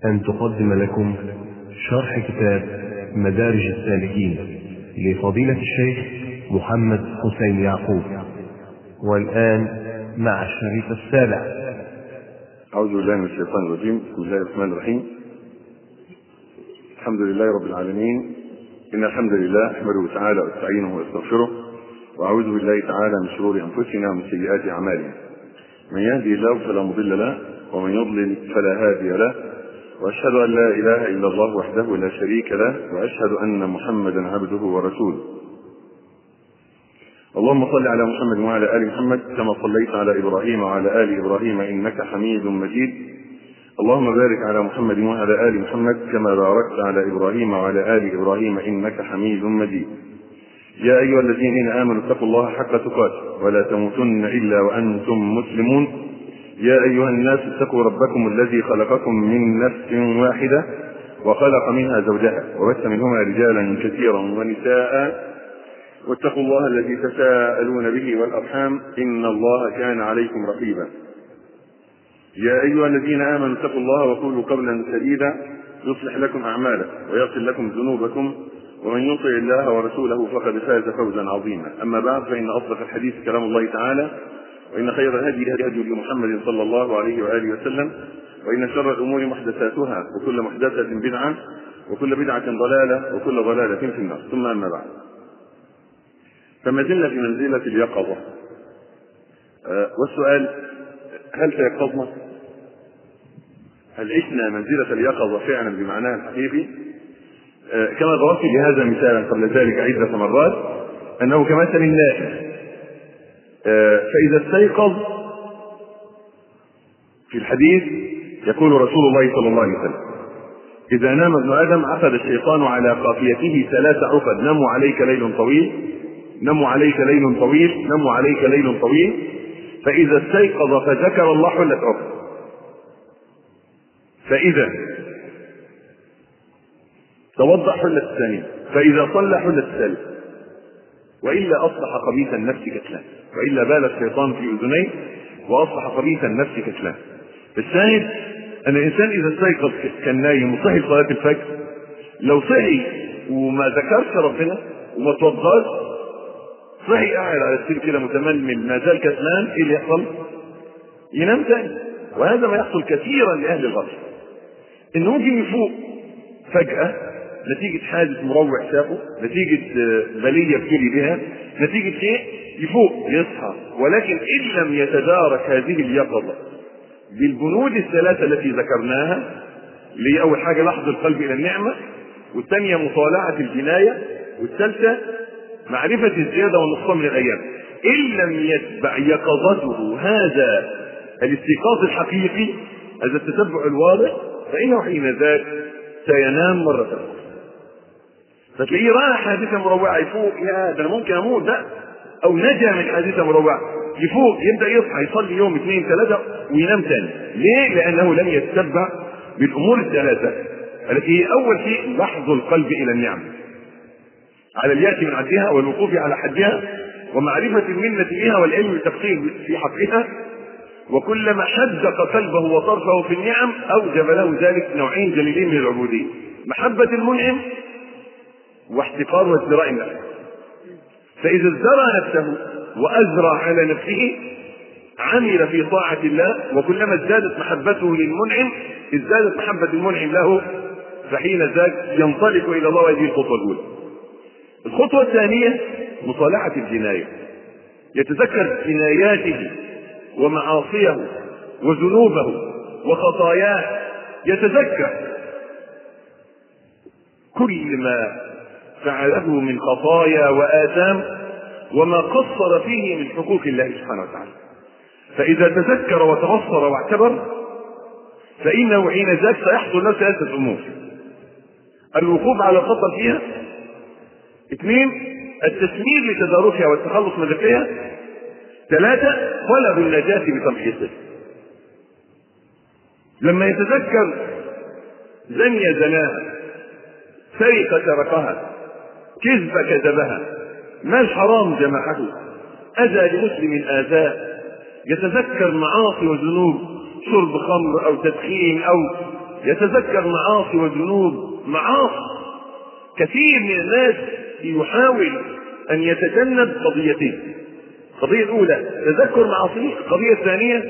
أن تقدم لكم شرح كتاب مدارج السالكين لفضيلة الشيخ محمد حسين يعقوب والآن مع الشريط السابع أعوذ بالله من الشيطان الرجيم بسم الله الرحمن الرحيم الحمد لله رب العالمين إن الحمد لله أحمده تعالى وأستعينه وأستغفره وأعوذ بالله تعالى من شرور أنفسنا ومن سيئات أعمالنا من يهدي الله فلا مضل له ومن يضلل فلا هادي له واشهد ان لا اله الا الله وحده لا شريك له واشهد ان محمدا عبده ورسوله اللهم صل على محمد وعلى ال محمد كما صليت على ابراهيم وعلى ال ابراهيم انك حميد مجيد اللهم بارك على محمد وعلى ال محمد كما باركت على ابراهيم وعلى ال ابراهيم انك حميد مجيد يا ايها الذين امنوا اتقوا الله حق تقاته ولا تموتن الا وانتم مسلمون يا أيها الناس اتقوا ربكم الذي خلقكم من نفس واحدة وخلق منها زوجها وبث منهما رجالا كثيرا ونساء واتقوا الله الذي تساءلون به والأرحام إن الله كان عليكم رقيبا يا أيها الذين آمنوا اتقوا الله وقولوا قولا سديدا يصلح لكم أعمالكم ويغفر لكم ذنوبكم ومن يطع الله ورسوله فقد فاز فوزا عظيما أما بعد فإن أصدق الحديث كلام الله تعالى وإن خير الهدي هدي محمد صلى الله عليه وآله وسلم وإن شر الأمور محدثاتها وكل محدثة بدعة وكل بدعة ضلالة وكل ضلالة في النار ثم أما بعد فما زلنا في منزلة اليقظة أه والسؤال هل تيقظنا؟ هل عشنا منزلة اليقظة فعلا بمعناها الحقيقي؟ أه كما ضربت لهذا مثالا قبل ذلك عدة مرات أنه كمثل النائم فإذا استيقظ في الحديث يقول رسول الله صلى الله عليه وسلم إذا نام ابن آدم عقد الشيطان على قافيته ثلاث عقد نموا عليك ليل طويل نموا عليك ليل طويل نموا عليك ليل طويل فإذا استيقظ فذكر الله حلت عقد فإذا توضأ حلت الثانية فإذا صلى حلت الثالثة وإلا أصبح خبيث النفس كسلان وإلا بال الشيطان في أذنيه وأصبح خبيث النفس كسلان الشاهد أن الإنسان إذا استيقظ كان نايم وصحي صلاة الفجر لو صحي وما ذكرش ربنا وما توضاش صحي قاعد على السرير كده متململ ما زال كسلان ايه اللي يحصل؟ ينام تاني وهذا ما يحصل كثيرا لأهل الغفلة إنه ممكن يفوق فجأة نتيجة حادث مروع شافه نتيجة بلية ابتلي بها نتيجة شيء يفوق يصحى ولكن إن لم يتدارك هذه اليقظة بالبنود الثلاثة التي ذكرناها اللي أول حاجة لحظ القلب إلى النعمة والثانية مطالعة الجناية والثالثة معرفة الزيادة والنقصان من الأيام إن لم يتبع يقظته هذا الاستيقاظ الحقيقي هذا التتبع الواضح فإنه حين ذاك سينام مرة أخرى فتلاقيه راى حادثه مروعه يفوق يا ده انا ممكن اموت ده او نجا من حادثه مروعه يفوق يبدا يصحى يصلي يوم اثنين ثلاثه وينام ثاني ليه؟ لانه لم يتبع بالامور الثلاثه التي هي اول شيء لحظ القلب الى النعمه على الياس من عدها والوقوف على حدها ومعرفة المنة بها والعلم بالتقصير في حقها وكلما حدق قلبه وطرفه في النعم أوجب له ذلك نوعين جليلين من العبودية محبة المنعم واحتقار وازدراء النفس فإذا ازدرى نفسه وأزرى على نفسه عمل في طاعة الله وكلما ازدادت محبته للمنعم ازدادت محبة المنعم له فحين ذاك ينطلق إلى الله هذه الخطوة الأولى الخطوة الثانية مصالحة الجناية يتذكر جناياته ومعاصيه وذنوبه وخطاياه يتذكر كل ما فعله من خطايا وآثام وما قصر فيه من حقوق الله سبحانه وتعالى فإذا تذكر وتبصر واعتبر فإنه حين ذاك سيحصل له ثلاثة أمور الوقوف على الخطر فيها اثنين التسمير لتداركها والتخلص من ذكرها ثلاثة طلب النجاة بتمحيصه لما يتذكر زني زناها سرق سرقها كذب كذبها مال حرام جمعه أذى لمسلم آذاه يتذكر معاصي وذنوب شرب خمر أو تدخين أو يتذكر معاصي وذنوب معاصي كثير من الناس يحاول ان يتجنب قضيتين القضية الأولى تذكر معاصيه، القضية الثانية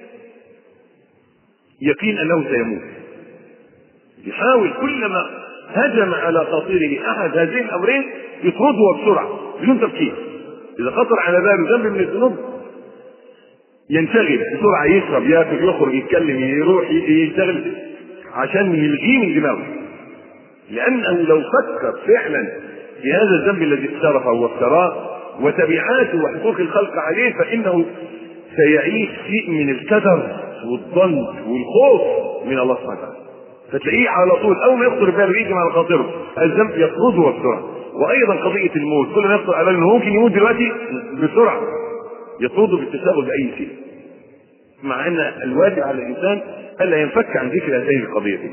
يقين أنه سيموت. يحاول كلما هجم على خاطره أحد هذين الأمرين يطرده بسرعة بدون تفكير. إذا خطر على باله ذنب من الذنوب ينشغل بسرعة يشرب ياكل يخرج يتكلم يروح يشتغل عشان يلغيه من دماغه. لأنه لو فكر فعلا في هذا الذنب الذي اقترفه وافتراه وتبعاته وحقوق الخلق عليه فإنه سيعيش شيء من الكدر والضنك والخوف من الله سبحانه وتعالى فتلاقيه على طول أول ما يخطر باله يجي على خاطره الذنب يطرده بسرعة وأيضا قضية الموت كل ما يخطر على أنه ممكن يموت دلوقتي بسرعة يطرده بالتشاغل بأي شيء مع أن الواجب على الإنسان ألا ينفك عن ذكر هاتين القضيتين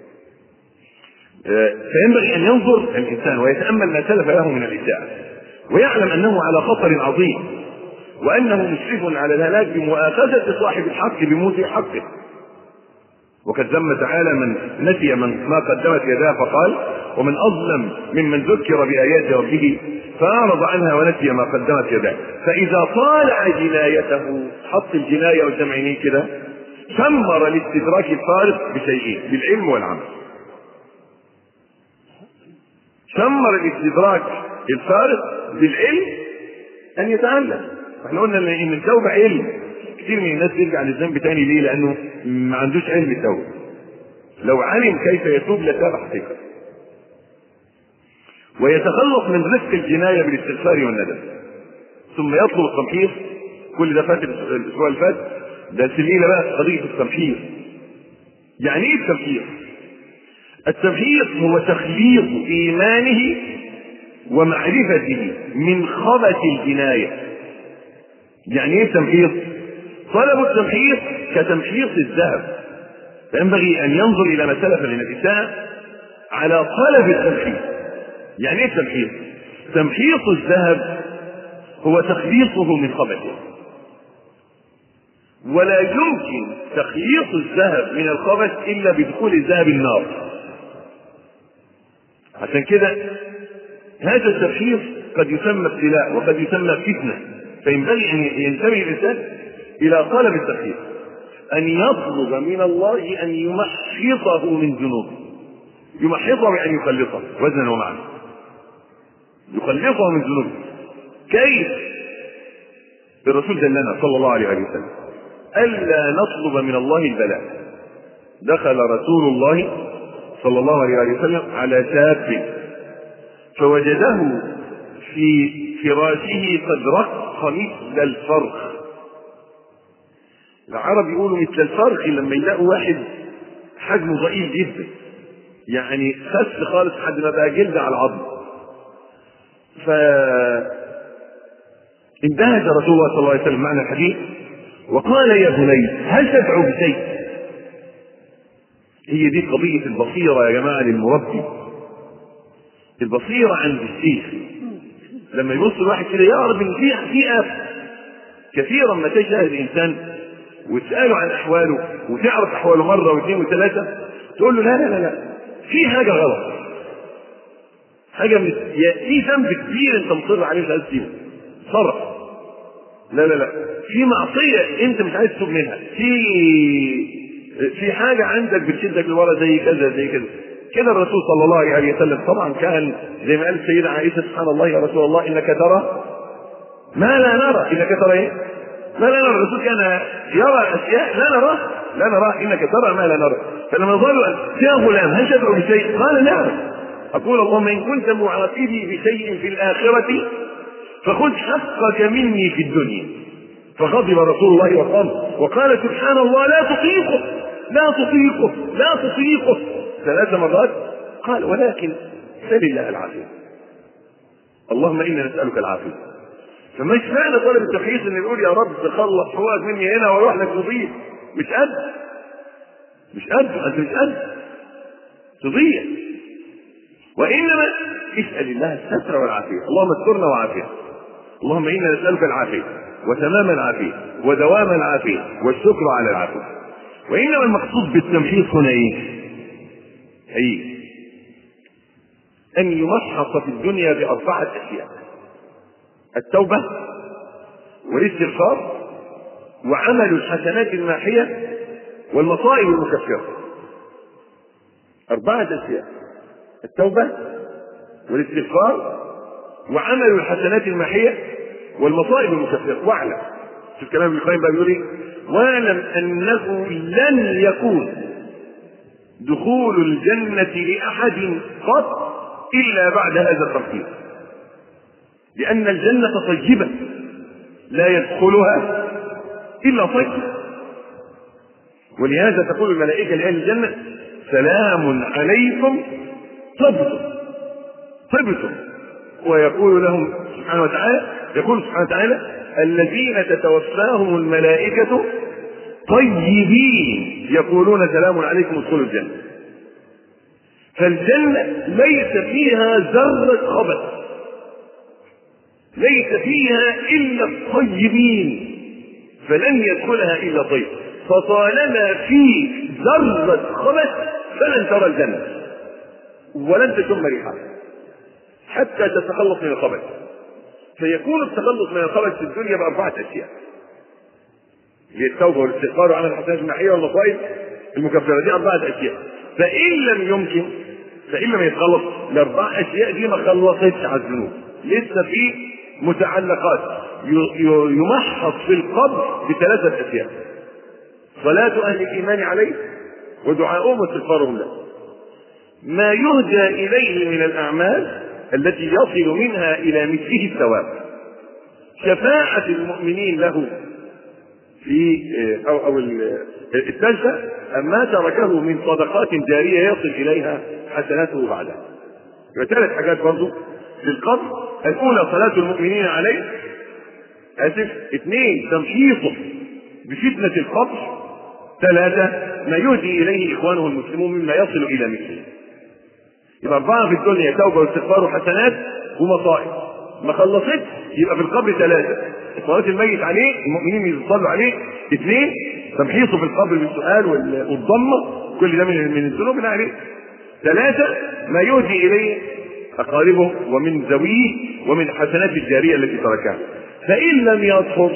فينبغي أن ينظر الإنسان ويتأمل ما سلف له من الإساءة ويعلم انه على خطر عظيم وانه مشرف على الهلاك بمؤاخذه صاحب الحق بموت حقه وقد ذم تعالى من نسي من ما قدمت يداه فقال ومن اظلم ممن ذكر بايات ربه فاعرض عنها ونسي ما قدمت يداه فاذا طالع جنايته حط الجنايه قدام عينيه كده ثمر الاستدراك الفارق بشيئين بالعلم والعمل ثمر الاستدراك الفارق بالعلم ان يتعلم احنا قلنا ان التوبه علم كثير من الناس يرجع للذنب تاني ليه لانه ما عندوش علم التوبه لو علم كيف يتوب لتاب حقيقه ويتخلص من رزق الجنايه بالاستغفار والندم ثم يطلب التمحيص كل ده فات الاسبوع اللي فات ده الليله بقى قضيه التمحيص يعني ايه التمحيص التمحيص هو تخليص ايمانه ومعرفته من خبث الجناية يعني ايه تمحيص طلب التمحيص كتمحيص الذهب فينبغي ان ينظر الى ما سلف من الاساءة على طلب التمحيص يعني ايه التمحيص تمحيص الذهب هو تخليصه من خبثه ولا يمكن تخليص الذهب من الخبث الا بدخول الذهب النار عشان كده هذا التبشير قد يسمى ابتلاء وقد يسمى فتنه فينبغي ان ينتبه الانسان الى طلب التبشير ان يطلب من الله ان يمحصه من ذنوبه يمحصه بان يخلصه وزنا ومعنى يخلصه من ذنوبه كيف الرسول دلنا صلى الله عليه وسلم الا نطلب من الله البلاء دخل رسول الله صلى الله عليه وسلم على شاب فوجده في فراشه قد رق مثل الفرخ العرب يقولوا مثل الفرخ لما يلاقوا واحد حجمه ضئيل جدا يعني خس خالص لحد ما بقى جلد على العظم ف اندهش رسول الله صلى الله عليه وسلم معنى الحديث وقال يا بني هل تدعو بشيء هي دي قضية البصيرة يا جماعة للمربي البصيرة عند الشيخ لما يبص الواحد كده يعرف ان في في آفة كثيرا ما تشاهد الانسان وتسأله عن احواله وتعرف احواله مرة واثنين وثلاثة تقول له لا لا لا لا في حاجة غلط حاجة من في ذنب كبير انت مصر عليه مش عايز تسيبه صرف لا لا لا في معصية انت مش عايز تتوب منها في في حاجة عندك بتشدك لورا زي كذا زي كذا كده الرسول صلى الله عليه وسلم طبعا كان زي ما قالت السيدة عائشة سبحان الله يا رسول الله انك ترى ما لا نرى انك ترى ايه؟ ما لا نرى الرسول كان يرى اشياء لا نراه لا نراه انك ترى ما لا نرى فلما ظلوا يا غلام هل تدعو بشيء؟ قال نعم اقول اللهم ان كنت معاقبي بشيء في الاخره فخذ حقك مني في الدنيا فغضب رسول الله وقام وقال سبحان الله لا تطيقه لا تطيقه لا تطيقه ثلاث مرات قال ولكن سل الله العافيه اللهم انا نسالك العافيه فمش معنى طلب التخييص انه يقول يا رب تخلص حقوقك مني هنا واروح لك تضيع مش قد مش قد انت مش قد تضيع وانما اسال الله الستر والعافيه اللهم استرنا وعافيه اللهم انا نسالك العافيه وتمام العافيه ودوام العافيه والشكر على العافيه وانما المقصود بالتمحيص هنا ايه أي أن يمحص في الدنيا بأربعة أشياء التوبة والاستغفار وعمل الحسنات الماحية والمصائب المكفرة أربعة أشياء التوبة والاستغفار وعمل الحسنات الماحية والمصائب المكفرة واعلم شوف كلام ابن القيم بقى بيقول ايه واعلم انه لن يكون دخول الجنة لأحد قط إلا بعد هذا الترتيب لأن الجنة طيبة لا يدخلها إلا طيب ولهذا تقول الملائكة لأهل الجنة سلام عليكم طبتم طبتم ويقول لهم سبحانه وتعالى يقول سبحانه وتعالى الذين تتوفاهم الملائكة طيبين يقولون سلام عليكم ادخلوا الجنة فالجنة ليس فيها ذرة خبث ليس فيها إلا الطيبين فلن يدخلها إلا طيب فطالما في ذرة خبث فلن ترى الجنة ولن تشم ريحها حتى تتخلص من الخبث فيكون التخلص من الخبث في الدنيا بأربعة أشياء هي التوبة والاستغفار وعمل الحسنات الماحية والمصائب المكفرة دي أربعة أشياء فإن لم يمكن فإن لم يتخلص الأربع أشياء دي ما خلصتش على الذنوب لسه في متعلقات يمحص في القبر بثلاثة أشياء صلاة أهل الإيمان عليه ودعاؤهم واستغفارهم له ما يهدى إليه من الأعمال التي يصل منها إلى مثله الثواب شفاعة المؤمنين له في أو أو الثالثة أما تركه من صدقات جارية يصل إليها حسناته بعدها يبقى ثلاث حاجات برضه للقبر الأولى صلاة المؤمنين عليه آسف اثنين تمحيصه بفتنة القبر ثلاثة ما يهدي إليه إخوانه المسلمون مما يصل إلى مثله يبقى أربعة في الدنيا توبة واستغفار وحسنات ومصائب ما خلصتش يبقى في القبر ثلاثة صلاة الميت عليه المؤمنين يصلوا عليه اثنين تمحيصه في القبر بالسؤال والضمة كل ده من من الذنوب اللي عليه ثلاثة ما يهدي إليه أقاربه ومن ذويه ومن حسنات الجارية التي تركها فإن لم يطهر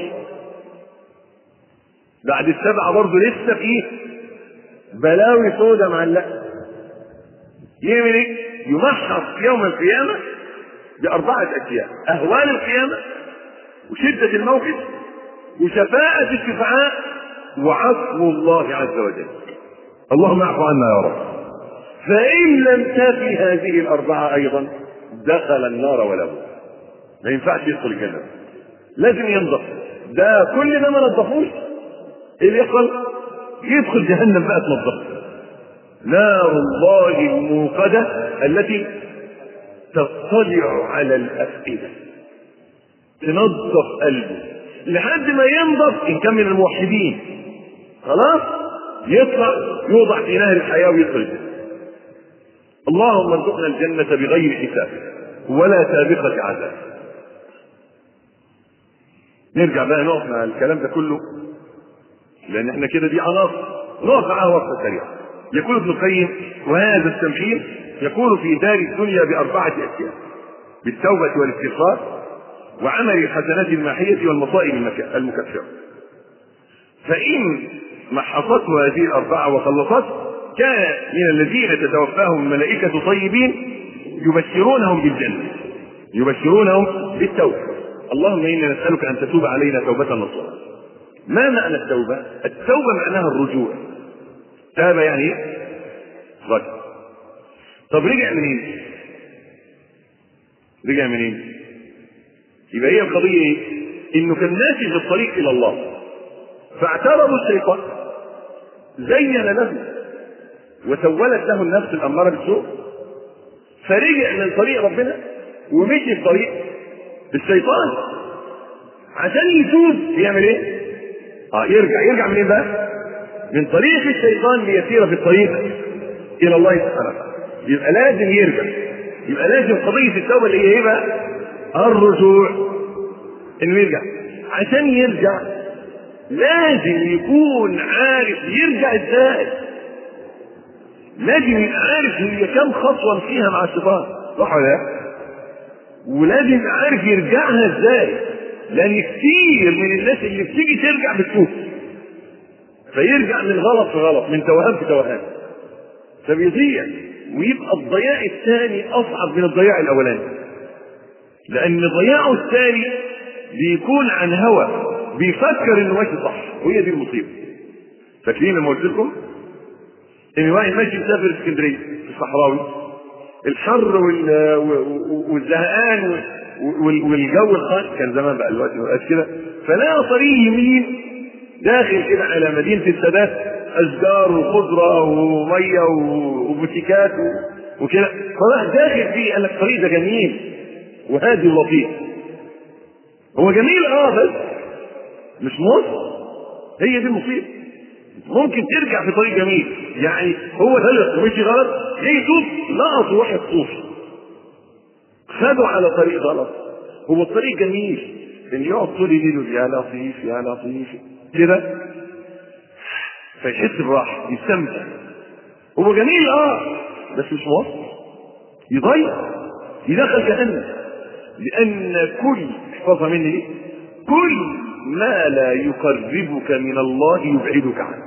بعد السبعة برضه لسه فيه بلاوي سودة معلقة يعمل ايه؟ يمحص يوم القيامة بأربعة أشياء أهوال القيامة وشدة الموقف وشفاعة الشفعاء وعفو الله عز وجل اللهم اعف عنا يا رب فإن لم تفي هذه الأربعة أيضا دخل النار ولا بد ما ينفعش يدخل الجنة لازم ينضف ده كل ده ما نضفوش ايه اللي يحصل؟ يدخل جهنم بقى تنضف نار الله الموقدة التي تطلع على الأفئدة تنظف قلبه لحد ما ينضف إن كان من الموحدين خلاص يطلع يوضع في نهر الحياة ويدخل الجنة اللهم ارزقنا الجنة بغير حساب ولا سابقة عذاب نرجع بقى نقف مع الكلام ده كله لأن احنا كده دي عناصر نقف معاها وقفة سريعة يقول ابن القيم وهذا التمثيل يكون في دار الدنيا بأربعة أشياء بالتوبة والاستغفار وعمل الحسنات الماحية والمصائب المكفرة فإن محصته هذه الأربعة وخلصته كان من الذين تتوفاهم الملائكة طيبين يبشرونهم بالجنة يبشرونهم بالتوبة اللهم إنا نسألك أن تتوب علينا توبة نصوحا ما معنى التوبة؟ التوبة معناها الرجوع تاب يعني ايه؟ رجع طب رجع منين؟ رجع منين؟ يبقى هي القضية ايه؟ انه كان ماشي في الطريق الى الله فاعترض الشيطان زين له وسولت له النفس الاماره بالسوء فرجع من طريق ربنا ومشي في طريق الشيطان عشان يتوب يعمل ايه؟ اه يرجع يرجع منين بقى؟ من طريق الشيطان ليسير في الطريق الى الله سبحانه وتعالى يبقى لازم يرجع يبقى لازم قضيه التوبه اللي هي ايه بقى؟ الرجوع انه يرجع عشان يرجع لازم يكون عارف يرجع ازاي لازم يبقى عارف هي كم خطوه فيها مع الشيطان صح ولا لا؟ ولازم يبقى عارف يرجعها ازاي لان كتير من الناس اللي بتيجي ترجع بتتوه فيرجع من غلط في غلط من توهان في توهان فبيضيع ويبقى الضياع الثاني اصعب من الضياع الاولاني لان ضياعه الثاني بيكون عن هوى بيفكر انه ماشي صح وهي دي المصيبه فاكرين لما قلت لكم ان واحد ماشي مسافر اسكندريه في الصحراوي الحر وال... والزهقان وال... والجو الخاص كان زمان بقى دلوقتي ما بقاش كده فلقى طريق يمين داخل كده على مدينه السادات اشجار وخضره وميه وبوتيكات وكده فراح داخل فيه قال لك الطريق ده جميل وهادي ولطيف هو جميل اه بس مش مصر هي دي المصيبه ممكن ترجع في طريق جميل يعني هو غلط ومشي غلط ليه يشوف لقط واحد صوفي خده على طريق غلط هو الطريق جميل ان يقعد طول الليل يا لطيف يا لطيف كده فيحس براحه يستمتع هو جميل اه بس مش مصر يضيع يدخل جهنم لان كل احفظها مني كل ما لا يقربك من الله يبعدك عنه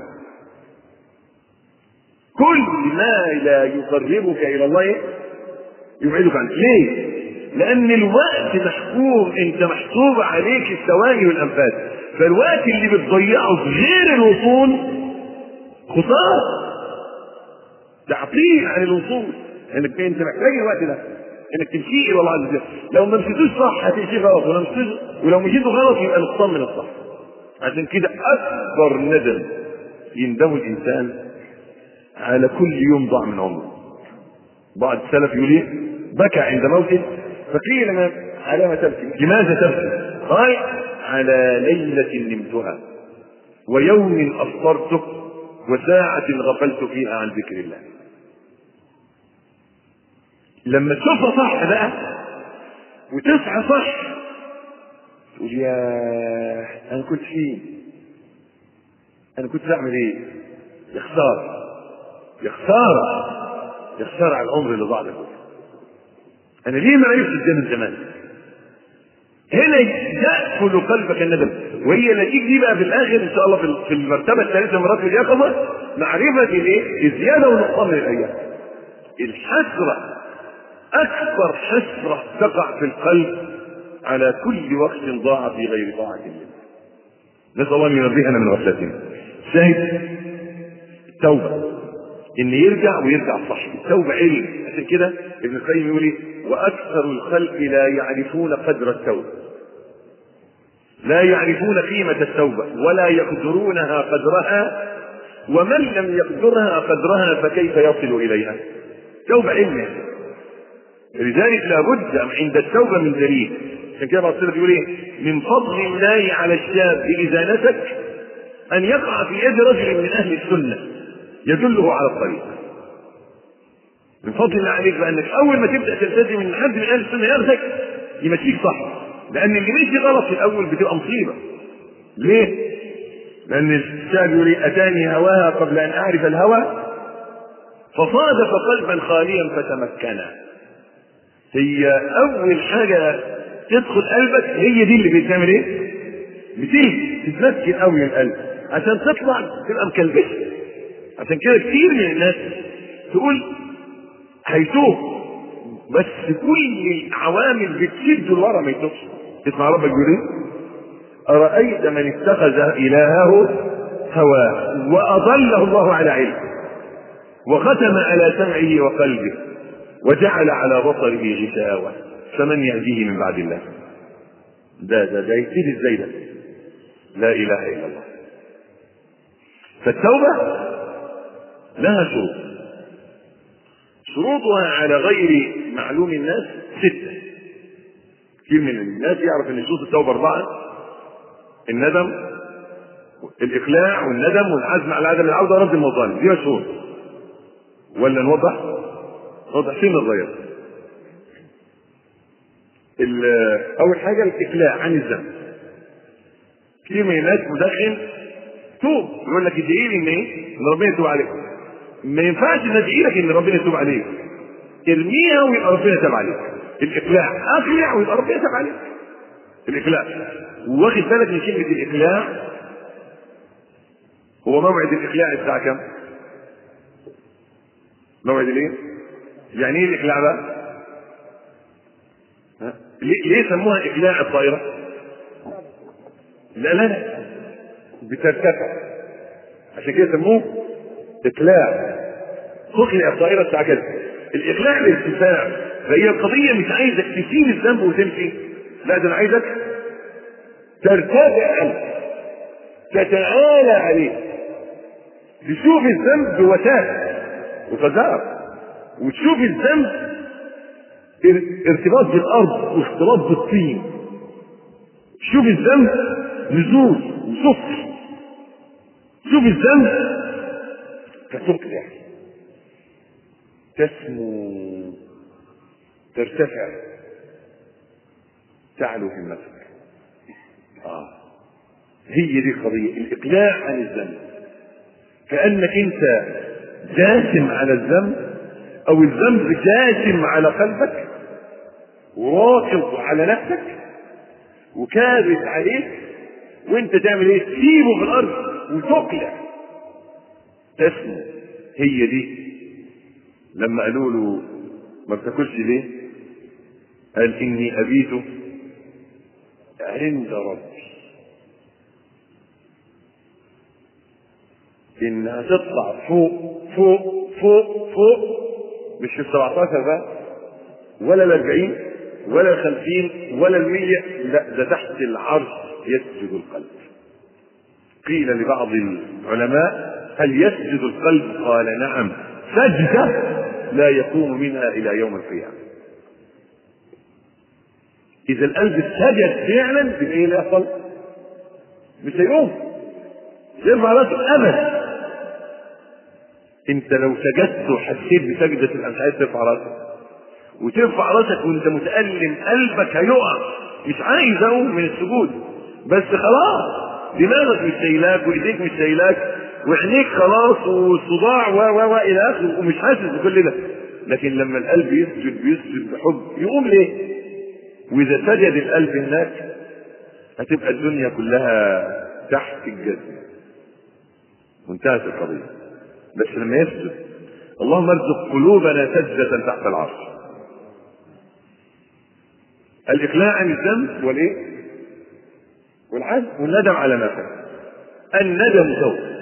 كل ما لا يقربك الى الله يبعدك عنه ليه لان الوقت محكوم انت محسوب عليك الثواني والانفاس فالوقت اللي بتضيعه في غير الوصول خساره تعطيل عن الوصول انك انت محتاج الوقت ده انك تمشي الى الله عز وجل لو ما مشيتوش صح هتمشي غلط ولو مشيتوش ولو مشيتوا غلط يبقى نقصان من الصح عشان كده اكبر ندم يندم الانسان على كل يوم ضاع من عمره بعض السلف يقول ايه بكى عند موته فقيل ما على ما تبكي لماذا تبكي قال على ليلة نمتها ويوم أفطرته وساعة غفلت فيها عن ذكر الله لما تشوفها صح بقى وتصحى صح تقول يا انا كنت فين انا كنت بعمل ايه يا خساره يا خساره يا خساره على العمر اللي ضاع ده انا ليه ما عرفتش ده من زمان هنا يأكل قلبك الندم وهي نتيجة دي بقى في الآخر إن شاء الله في المرتبة الثالثة مرات اليقظة معرفة الإيه؟ الزيادة والنقصان من الأيام. الحسرة أكبر حسرة تقع في القلب على كل وقت ضاع في غير طاعة الله. نسأل الله أن ينبهنا من غفلتنا. شاهد التوبة إن يرجع ويرجع صح، التوبة علم، عشان كده ابن القيم يقول إيه؟ وأكثر الخلق لا يعرفون قدر التوبة. لا يعرفون قيمة التوبة ولا يقدرونها قدرها ومن لم يقدرها قدرها فكيف يصل إليها؟ توبة علم لذلك لابد عند التوبة من دليل عشان كده بعض السلف يقول ايه من فضل الله على الشاب اذا نسك ان يقع في يد رجل من اهل السنه يدله على الطريق من فضل الله عليك بانك اول ما تبدا تلتزم ان حد من اهل السنه ياخذك يمشيك صح لان اللي مشي غلط في الاول بتبقى مصيبه ليه؟ لان الشاب يقول اتاني هواها قبل ان اعرف الهوى فصادف قلبا خاليا فتمكنا هي اول حاجه تدخل قلبك هي دي اللي بتعمل ايه بتيجي تتمكن قوي القلب عشان تطلع تبقى مكلبشه عشان كده كتير من الناس تقول هيتوب بس كل العوامل بتشده لورا ما يتوبش اسمع ربك بيقول ايه أرأيت من اتخذ إلهه هواه وأضله الله على علم وختم على سمعه وقلبه وجعل على بصره غشاوة فمن يهديه من بعد الله ده ده ده يبتدي ازاي ده لا اله الا الله فالتوبة لها شروط شروطها على غير معلوم الناس ستة كثير من الناس يعرف ان شروط التوبة أربعة الندم الإقلاع والندم والعزم على عدم العودة ورد المظالم دي شروط ولا نوضح؟ نوضح فين الغير؟ اول حاجه الاقلاع عن الذنب كثير من الناس مدخن توب يقول لك ادعي لي ان ايه؟ ان ربنا يتوب عليك ما ينفعش ندعي لك ان ربنا يتوب عليك ارميها ويبقى ربنا تاب عليك الاقلاع اقلع ويبقى ربنا تاب عليك الاقلاع واخد بالك من كلمه الاقلاع هو موعد الاقلاع الساعه كام موعد الايه يعني ايه الاقلاع بقى ها؟ ليه ليه سموها اقلاع الطائره لا لا لا بترتفع عشان كده سموه اقلاع تقلع الطائره الساعه كذا الاقلاع الارتفاع فهي القضيه مش عايزك تسيب الذنب وتمشي لا ده انا عايزك ترتفع عنه تتعالى عليه تشوف الذنب بوتاه وفزار وتشوف الذنب ار- ارتباط بالارض واختلاط بالطين شوف الذنب نزول وصفر شوف الذنب فتقلع تسمو ترتفع تعلو همتك اه هي دي القضية الإقلاع عن الذنب كأنك أنت جاسم على الذنب أو الذنب جاسم على قلبك وراكض على نفسك وكابس عليك وانت تعمل ايه تسيبه في الارض وتقلع تسمو هي دي لما قالوا له ما بتاكلش ليه قال اني ابيت عند ربي انها تطلع فوق فوق فوق فوق مش في ال 17 بقى ولا ال 40 ولا ال 50 ولا ال 100 لا ده تحت العرش يسجد القلب قيل لبعض العلماء هل يسجد القلب قال نعم سجدة لا يقوم منها إلى يوم القيامة إذا القلب سجد فعلا بإيه اللي يحصل؟ مش هيقوم مش هيرفع راسه أبدا أنت لو سجدت وحسيت بسجدة تبقى مش عايز ترفع راسك وترفع راسك وأنت متألم قلبك هيقع مش عايز أقوم من السجود بس خلاص دماغك مش شايلاك وايديك مش شايلاك وعينيك خلاص والصداع و و و الى اخره ومش حاسس بكل ده لكن لما القلب يسجد بيسجد بحب يقوم ليه؟ واذا سجد القلب هناك هتبقى الدنيا كلها تحت الجزم وانتهت القضيه بس لما يسجد اللهم ارزق قلوبنا سجدة تحت العرش الإقلاع عن الذنب والإيه؟ والعزم والندم على ما فات الندم توبة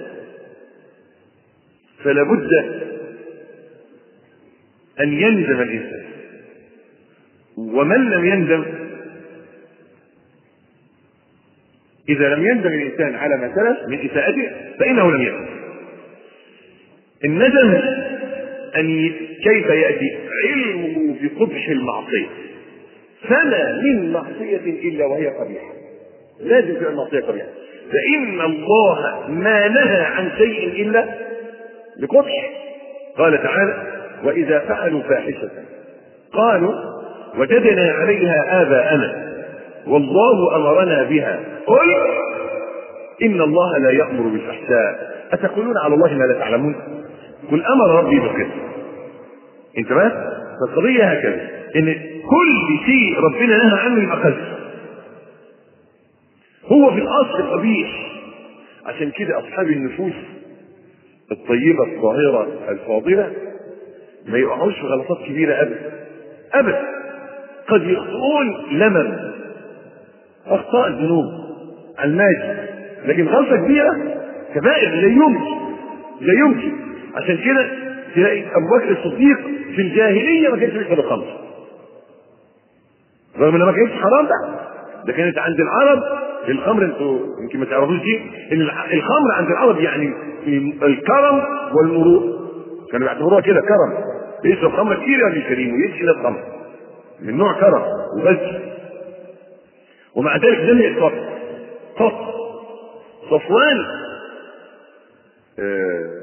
فلا بد أن يندم الإنسان ومن لم يندم إذا لم يندم الإنسان على ما سلف من إساءته فإنه لم يندم الندم أن ي... كيف يأتي علمه بقبح المعصية فما من معصية إلا وهي قبيحة لازم تبقى المعصية قبيحة فإن الله ما نهى عن شيء إلا لقبح قال تعالى وإذا فعلوا فاحشة قالوا وجدنا عليها آباءنا والله أمرنا بها قل إن الله لا يأمر بالفحشاء أتقولون على الله ما لا تعلمون قل أمر ربي بالقسط انت بس فالقضية هكذا إن كل شيء ربنا نهى عنه يبقى قذف هو في الأصل قبيح عشان كده أصحاب النفوس الطيبة الطاهرة الفاضلة ما يقعوش في غلطات كبيرة أبدا أبدا قد يخطئون لمم أخطاء الذنوب الماجي لكن غلطة كبيرة كبائر لا يمكن لا يمكن عشان كده تلاقي أبو بكر الصديق في الجاهلية ما كانش بيشرب الخمر رغم انها ما كانتش حرام ده ده كانت عند العرب الخمر انتوا يمكن ما تعرفوش دي ان الخمر عند العرب يعني الكرم والمرور كانوا بيعتبروها كده كرم يشرب خمر كتير يعني كريم ويمشي للخمر من نوع كرم وبس ومع ذلك لم يصف صف صفوان آه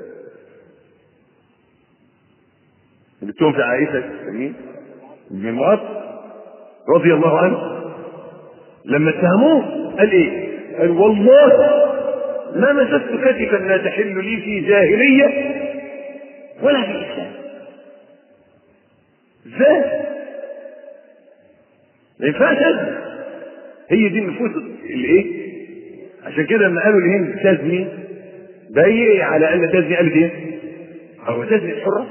جبتهم في عائشه مين؟ بن معاذ رضي الله عنه لما اتهموه قال ايه؟ قال والله ما مسست كتفا لا تحل لي في جاهليه ولا في الاسلام ازاي ما ينفعش أزني. هي دي النفوس الايه عشان كده لما قالوا الهند تزني بايع على ان تزني قالت ايه هو تزني الحره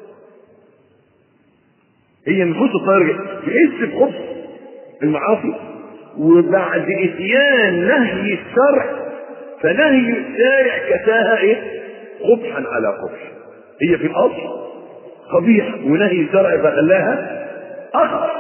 هي النفوس الطاهره تحس بخبث المعاصي وبعد اتيان نهي الشرع فنهي الشارع كساها ايه قبحا على قبح هي في الاصل قبيح ونهي الشرع فخلاها اخر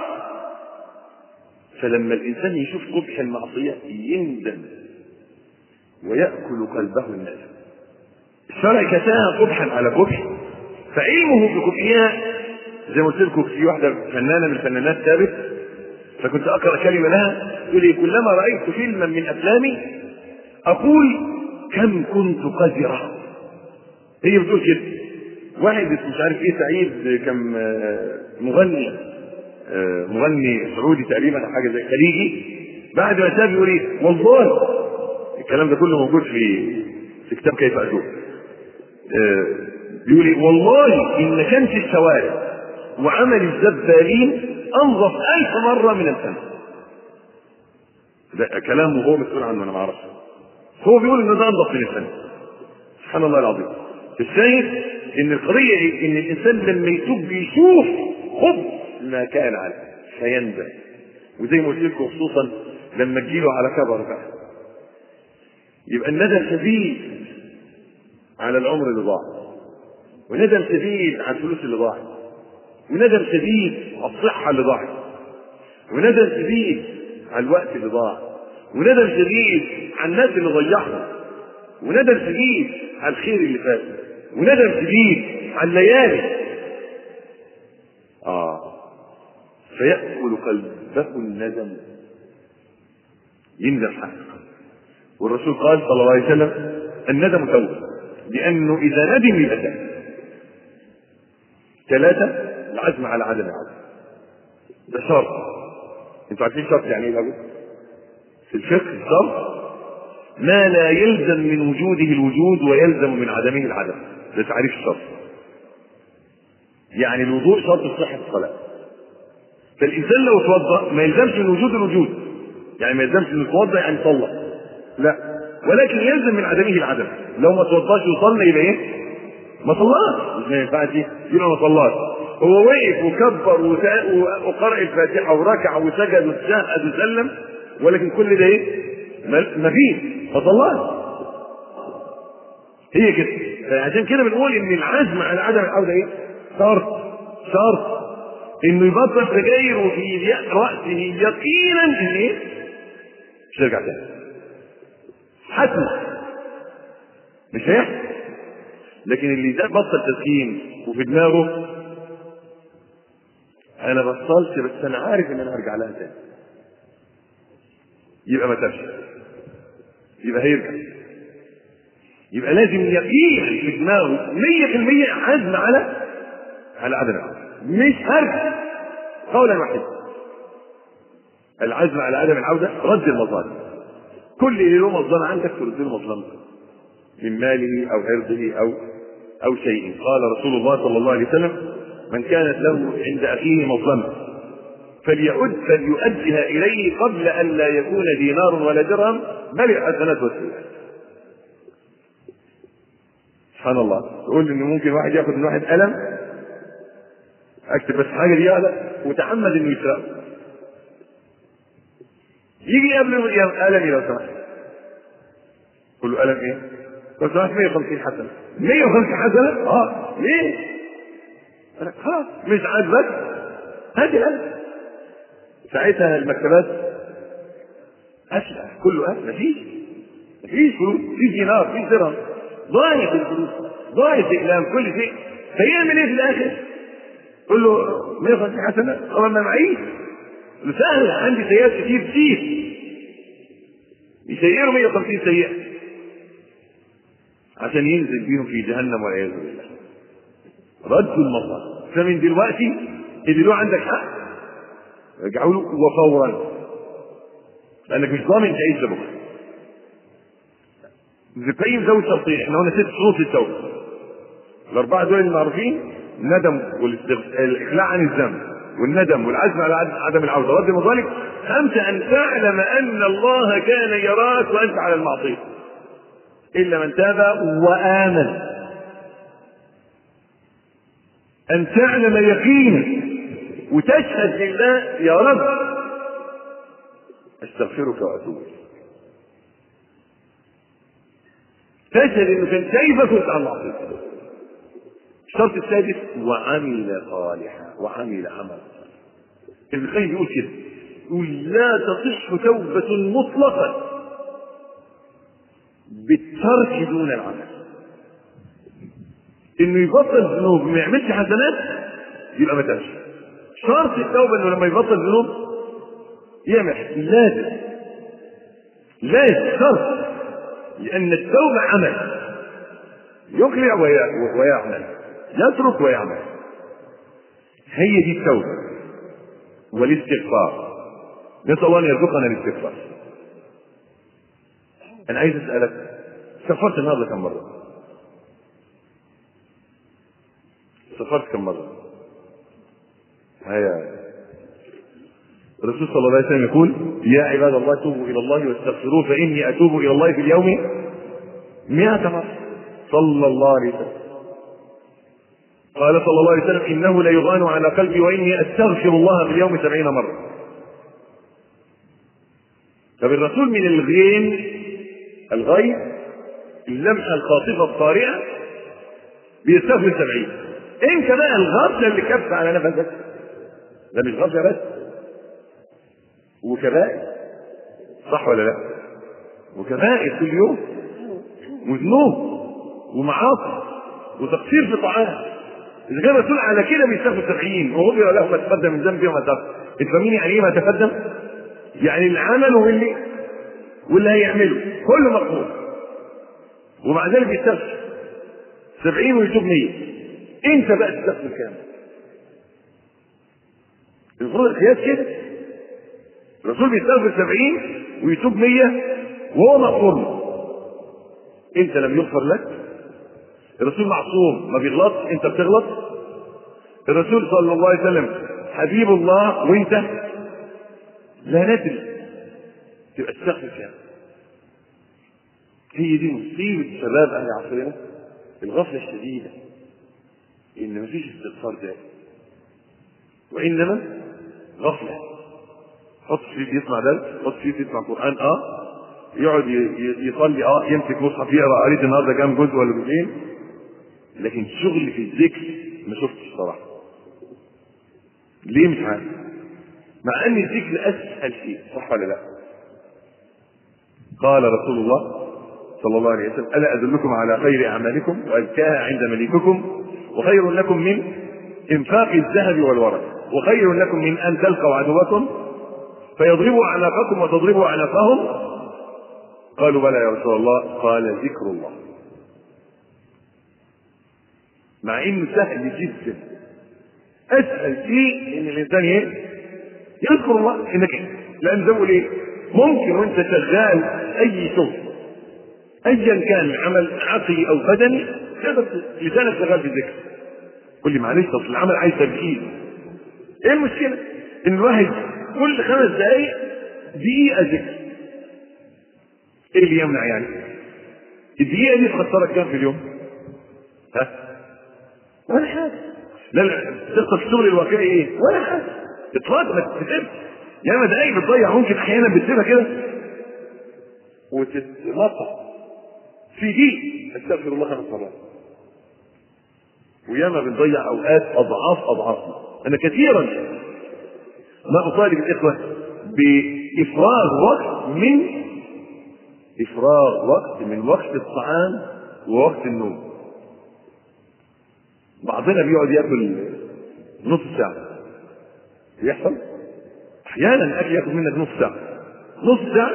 فلما الانسان يشوف قبح المعصيه يندم ويأكل قلبه الندم الشرع كساها قبحا على قبح فعلمه بقبحها زي ما قلت لكم في واحده فنانه من الفنانات ثابت فكنت اقرا كلمه لها تقول لي كلما رايت فيلما من افلامي اقول كم كنت قذره هي بتقول كده واحد مش عارف ايه سعيد كان آه، مغني آه، مغني سعودي تقريبا او حاجه زي خليجي بعد ما تاب يقول ايه والله الكلام ده كله موجود في في كتاب كيف اتوب آه، بيقول ايه والله ان كانت الشوارع وعمل الزبالين انظف الف مره من الفن ده كلامه هو مسؤول عنه انا ما اعرفش هو بيقول ان ده انظف من الفن سبحان الله العظيم الشاهد ان القضيه ايه؟ ان الانسان لما يتوب بيشوف خبث ما كان عليه فيندم وزي ما قلت لكم خصوصا لما تجيله على كبر بقى يبقى الندم شديد على العمر اللي ضاع وندم شديد على الفلوس اللي ضاعت وندم شديد على الصحة اللي ضاعت وندم شديد على الوقت اللي ضاع وندم شديد على الناس اللي ضيعهم وندم شديد على الخير اللي فات وندم شديد على الليالي اه فيأكل قلبه الندم يندم حقا والرسول قال صلى الله عليه وسلم الندم توبه لانه اذا ندم يبقى تاب ثلاثه العزم على عدم العزم ده شرط انتوا عارفين شرط يعني ايه الاول في الفقه الشرط ما لا يلزم من وجوده الوجود ويلزم من عدمه العدم ده تعريف الشرط يعني الوضوء شرط صحة الصلاة فالإنسان لو توضأ ما يلزمش من وجود الوجود يعني ما يلزمش انه يتوضأ يعني صلى لا ولكن يلزم من عدمه العدم لو ما توضاش وصلى يبقى ايه؟ ما صلاش مش ما ينفعش يبقى ما صلاش هو وقف وكبر وتا- وقرأ الفاتحة وركع وسجد وتشهد وسلم ولكن كل ده ايه؟ ما ما فيش ما صلاش هي كده فعشان كده بنقول ان العزم على عدم العوده ايه؟ شرط شرط انه يبطل سجاير وفي راسه يقينا ان ايه؟ مش هيرجع تاني حتم مش هيحصل لكن اللي ده بطل تدخين وفي دماغه انا بطلت بس انا عارف ان انا هرجع لها تاني يبقى ما تابش يبقى هيرجع يبقى لازم يقين في دماغه 100% عزم على على عدم العودة مش هرجع قولا واحدا العزم على عدم العودة رد المظالم كل اللي له مظلمة عندك ترد له مظلمته من ماله أو عرضه أو أو شيء قال رسول الله صلى الله عليه وسلم من كانت له عند أخيه مظلمة فليؤد فليؤدها إليه قبل أن لا يكون دينار ولا درهم بل الحسنات والسيئات سبحان الله تقول ان ممكن واحد ياخد من واحد قلم اكتب بس حاجه دي على وتعمد انه يسرقه يجي قبل يا قلمي لو سمحت قول له قلم ايه؟ لو سمحت 150 حسنه 150 حسنه؟ اه ليه؟ أنا خلاص مش عاجبك هات القلم ساعتها المكتبات اسلع كله اسلع مفيش مفيش فلوس مفيش دينار مفيش درهم ضايع الفلوس ضايع الاقلام كل شيء فيعمل ايه في الاخر؟ قول له 150 حسنه طبعا ما معيش قل له سهل عندي سيئات كتير كتير يسيروا 150 سيئه عشان ينزل بيهم في جهنم والعياذ بالله رد المظلم فمن دلوقتي اللي له عندك حق رجعوا له وفورا لانك مش ضامن تعيش لبكره ابن القيم ذوي الشرطين احنا قلنا ست شروط للتوبه الاربعه دول المعروفين الندم والاقلاع عن الذنب والندم والعزم على عدم العوده ورد المظالم خمسه ان تعلم ان الله كان يراك وانت على المعصيه الا من تاب وامن ان تعلم يقينا وتشهد لله يا رب استغفرك واتوب اليك تشهد انه كان شايفك وانت على المعصيه الشرط السادس وعمل صالحا وعمل عملا ابن القيم بيقول كده يقول لا تصح توبة مطلقا بالترك دون العمل انه يبطل ذنوب وما يعملش حسنات يبقى ما تابش شرط التوبة انه لما يبطل ذنوب يعمل لازم لازم شرط لان التوبة عمل يقلع ويعمل يترك ويعمل هي دي التوبة والاستغفار نسأل الله أن يرزقنا الاستغفار أنا عايز أسألك استغفرت النهارده كم مرة؟ استغفرت كم مرة؟ هيا الرسول صلى الله عليه وسلم يقول يا عباد الله توبوا إلى الله واستغفروه فإني أتوب إلى الله في اليوم مئة مرة صلى الله عليه وسلم قال صلى الله عليه وسلم إنه ليغان على قلبي وإني أستغفر الله في اليوم سبعين مرة طب الرسول من الغين الغي اللمحة الخاطفة الطارئة بيستغفر سبعين انت بقى الغفلة اللي كف على نفسك ده مش غفلة بس وكبائر صح ولا لا وكبائر كل يوم وذنوب ومعاصي وتقصير في طاعات اذا كان الرسول على كده بيستغفر سبعين وغفر له ما تقدم من ذنبه وما تاخر انت فاهمين يعني ايه ما تقدم؟ يعني العمل واللي واللي هيعمله كله مقبول ومع ذلك بيستغفر سبعين ويتوب مية انت بقى تستغفر كام المفروض القياس كده الرسول بيستغفر سبعين ويتوب مية وهو مغفور له انت لم يغفر لك الرسول معصوم ما بيغلطش انت بتغلط الرسول صلى الله عليه وسلم حبيب الله وانت لا ندري تبقى تستغفر كام هي دي مصيبة شباب أهل عصرنا الغفلة الشديدة إن مفيش استغفار دائم وإنما غفلة حط فيه يسمع درس حط فيه يسمع قرآن اه يقعد يصلي اه يمسك مصحف يقرا قريت النهارده كام جزء ولا جزئين لكن شغل في الذكر ما شفتش صراحه ليه مش عارف مع ان الذكر اسهل شيء صح ولا لا قال رسول الله صلى الله عليه وسلم الا ادلكم على خير اعمالكم وازكاها عند مليككم وخير لكم من انفاق الذهب والورق وخير لكم من ان تلقوا عدوكم فيضربوا اعناقكم وتضربوا اعناقهم قالوا بلى يا رسول الله قال ذكر الله مع انه سهل جدا اسهل شيء ان الانسان ايه يذكر الله انك لان زي ايه ممكن وانت شغال اي شغل ايا كان عمل عقلي او بدني تقدر لسانك شغال في الذكر قول لي معلش اصل العمل عايز تركيز ايه المشكله ان الواحد كل خمس دقائق دقيقه ذكر ايه اللي يمنع يعني الدقيقه دي تخسرك كام في اليوم ها ولا حاجه لا لا تخسر في الشغل الواقعي ايه ولا حاجه اطلاق ما تتسيبش ياما دقايق بتضيع ممكن احيانا بتسيبها كده وتتنطط في دي استغفر الله خمس مرات وياما بنضيع اوقات اضعاف اضعافنا انا كثيرا ما اطالب الاخوه بافراغ وقت من افراغ وقت من وقت الطعام ووقت النوم بعضنا بيقعد ياكل نص ساعه بيحصل احيانا الاكل ياخد منك نص ساعه نص ساعه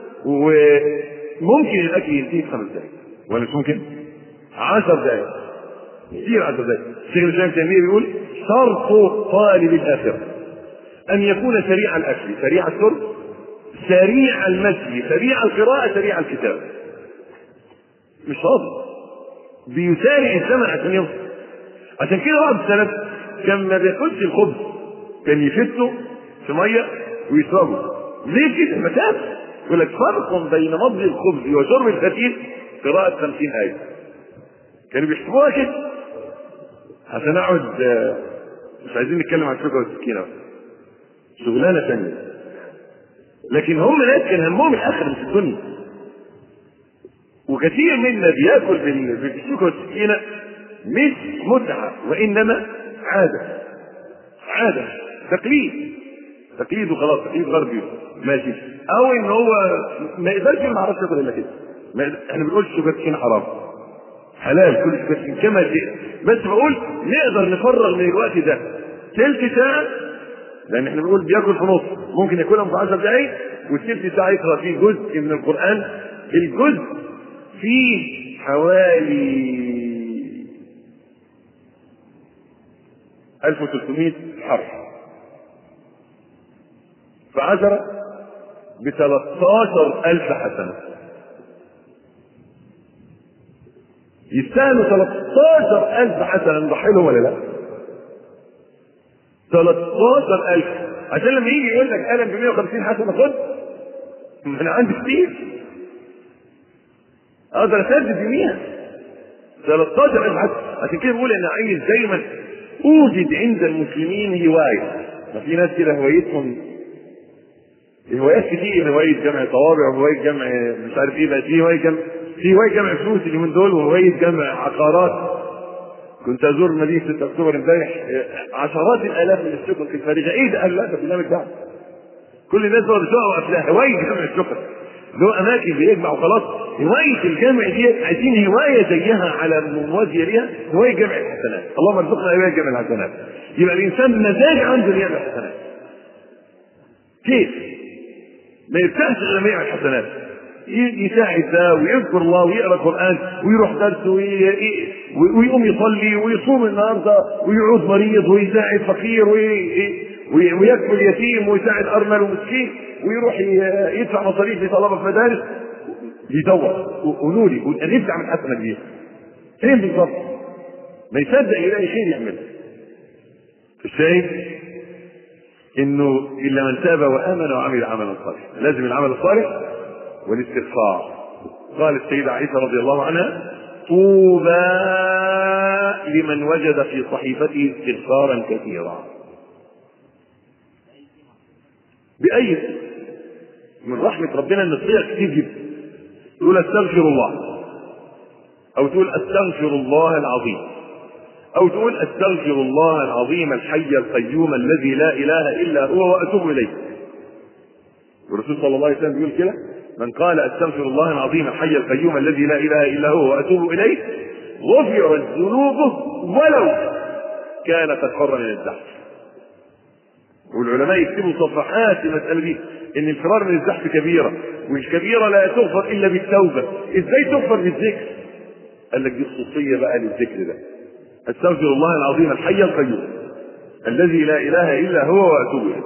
وممكن الاكل ينتهي في خمس دقائق ولا مش ممكن؟ عشر دقائق كثير عشر دقائق الشيخ الاسلام تيميه بيقول شرط طالب الاخره ان يكون سريع الاكل سريع الشرب سريع المشي سريع القراءه سريع الكتاب مش فاضي بيسارع الزمن عشان يوصل عشان كده بعض السلف كان ما بياكلش الخبز كان يفته في ميه ويشربه ليه كده مسافه يقول لك فرق بين مضغ الخبز وشرب الفتيل قراءة خمسين آية كانوا بيحسبوها كده عشان اقعد آه، مش عايزين نتكلم عن الشوكة والسكينة شغلانة ثانية لكن هم ناس كان همهم الآخر مش الدنيا وكثير منا بياكل بال- بالشوكة والسكينة مش متعة وإنما عادة عادة تقليد تقليد وخلاص تقليد غربي ماشي او ان هو ما يقدرش ما يعرفش ياكل الا كده ما يقدر- احنا بنقول الشوكة والسكينة حرام حلال كل شيء كما شئت بس بقول نقدر نفرغ من الوقت ده تلت ساعة لأن احنا بنقول بياكل في نص ممكن ياكلها في 10 دقايق والتلت ساعة يقرأ فيه جزء من القرآن الجزء فيه حوالي 1300 حرف فعشرة ب 13000 حسنة يستاهلوا 13000 حسنة نضحي لهم ولا لا؟ 13000 عشان لما يجي يقول لك قلم ب 150 حسنة خد ما انا عندي كتير اقدر اسدد يميها 13000 حسنة عشان كده بقول انا عايز دايما اوجد عند المسلمين هواية ما في ناس كده هوايتهم هوايات كتير هواية جمع طوابع وهواية جمع مش عارف ايه بقى في هواية جمع في هواية جمع فلوس اليومين دول وهواية جمع عقارات كنت ازور مدينة 6 اكتوبر امبارح آه، عشرات الالاف من الشكر الخارجية ايه ده قال لا ده برنامج ده كل الناس بقى بتقع افلام هواية جمع الشكر له اماكن بيجمع وخلاص هواية الجمع دي عايزين هواية زيها على موازية ليها هواية جمع الحسنات اللهم ارزقنا هواية جمع الحسنات يبقى الانسان مزاج عنده انه يعمل حسنات كيف؟ ما يفتحش غير ما يعمل حسنات ي- يساعد ده ويذكر الله ويقرا قران ويروح درس وي- ي- ويقوم يصلي ويصوم النهارده ويعود مريض ويساعد فقير وي- وي- ويكفل يتيم ويساعد ارمل ومسكين ويروح ي- يدفع مصاريف لطلبه في مدارس يدور قولوا لي قول انا نفسي اعمل حسنه كبيره فين بالظبط؟ ما يصدق يلاقي خير يعمله الشاهد انه الا من تاب وامن وعمل عملا صالحا لازم العمل الصالح والاستغفار قال السيدة عائشة رضي الله عنها طوبى لمن وجد في صحيفته استغفارا كثيرا بأي من رحمة ربنا ان تصيغ كتير جدا تقول استغفر الله او تقول استغفر الله العظيم او تقول استغفر الله العظيم الحي القيوم الذي لا اله الا هو واتوب اليه والرسول صلى الله عليه وسلم بيقول كده من قال استغفر الله العظيم الحي القيوم الذي لا اله الا هو واتوب اليه غفرت ذنوبه ولو كان قد فر من الزحف والعلماء يكتبوا صفحات في المساله دي ان الفرار من الزحف كبيره والكبيره لا تغفر الا بالتوبه ازاي تغفر بالذكر قال لك دي خصوصيه بقى للذكر ده استغفر الله العظيم الحي القيوم الذي لا اله الا هو واتوب اليه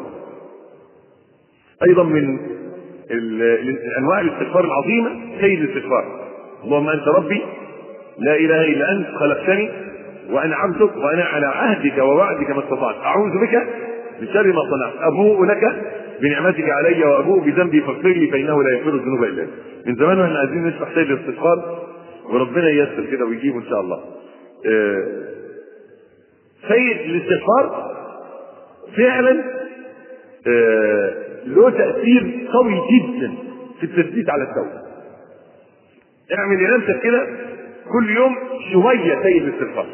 ايضا من ال- ال- انواع الاستغفار العظيمه سيد الاستغفار اللهم انت ربي لا اله الا انت خلقتني وانا عبدك وانا على عهدك ووعدك ما استطعت اعوذ بك من شر ما صنعت ابوء لك بنعمتك علي وابوء بذنبي فاغفر لي فانه لا يغفر الذنوب الا انت من زمان واحنا عايزين نشرح سيد الاستغفار وربنا ييسر كده ويجيبه ان شاء الله آه، سيد الاستغفار فعلا آه، له تأثير قوي جدا في التثبيت على التوبة. اعمل لنفسك كده كل يوم شوية سيد الاستغفار.